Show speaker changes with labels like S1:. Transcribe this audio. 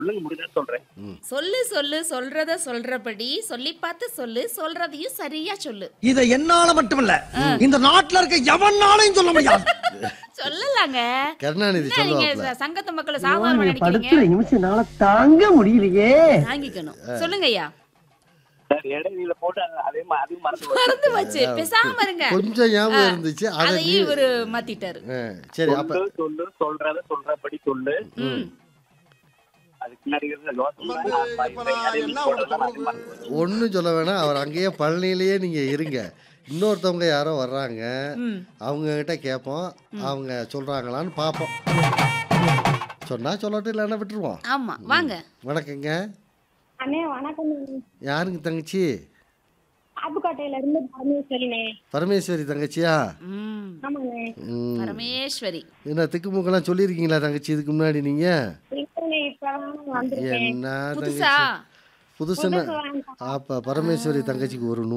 S1: சொல்லுங்க முடிஞ்சா சொல்றேன்
S2: சொல்லு சொல்லு சொல்றத சொல்றபடி சொல்லி பார்த்து சொல்லு சொல்றதையும் சரியா சொல்லு
S3: இத என்னால மட்டுமல்ல இந்த நாட்டுல இருக்க எவனாலையும் சொல்ல முடியாது
S2: சொல்லலாங்க
S4: கருணாநிதி
S2: என்ன நீங்க
S4: சொல்லுவாப்ல
S2: ச- சங்கத்து மக்களை சாதாரண நினைக்கிறீங்க
S5: படுத்துற நிமிஷம் நாள தாங்க முடியலையே
S2: தாங்கிக்கணும் சொல்லுங்க ஐயா
S1: சார் இடைவெளியில போட்டு அது- அதே மா- அதையும் மறந்து போச்சு.
S2: மறந்து வச்சு பேசாம இருங்க
S4: கொஞ்சம் ஞாபகம் இருந்துச்சு அதை நீ
S2: அதையும் இவரு மாத்திட்டாரு
S4: ஆ, சரி அப்ப
S1: சொல்லு சொல்லு சொல்றத சொல்றபடி சொல்லு
S2: ம்.
S1: அதுக்கு முன்னாடி இருந்த யோசனை அதையும் போட்டதெல்லாம் அதையும் மறந்து போச்சு.
S4: ஒன்றும் சொல்ல வேணாம் அவர் அங்கேயே பழனியிலேயே நீங்க இருங்க இன்னொருத்தவங்க யாரோ வர்றாங்க
S2: ம்.
S4: அவங்க கிட்ட கேட்போம் அவங்க சொல்றாங்களான்னு பார்ப்போம் சொன்னா சொல்லட்டும் இல்லைன்னா விட்டுருவோம்
S2: ஆமா வாங்க
S4: வணக்கங்க
S6: அண்ணே வணக்கம்
S4: யாருங்க தங்கச்சி
S6: ஆப்புக்கோட்டையில இருந்து பரமேஸ்வரினே
S4: பரமேஸ்வரி தங்கச்சியா
S2: ம்.
S6: ஆமாண்ணே
S4: ம்.
S2: பரமேஸ்வரி
S4: என்ன திக்குமுக்கெல்லாம் சொல்லியிருக்கீங்களா தங்கச்சி இதுக்கு முன்னாடி நீங்க
S6: இல்லைண்ணே இப்பதான் வந்திருக்கேன்
S4: என்ன
S2: புதுசா
S4: தங்கச்சி புதுசுன்னு
S6: புதுசு வேண்டாம்.
S4: அப்ப பரமேஸ்வரி தங்கச்சிக்கு ஒரு நூறு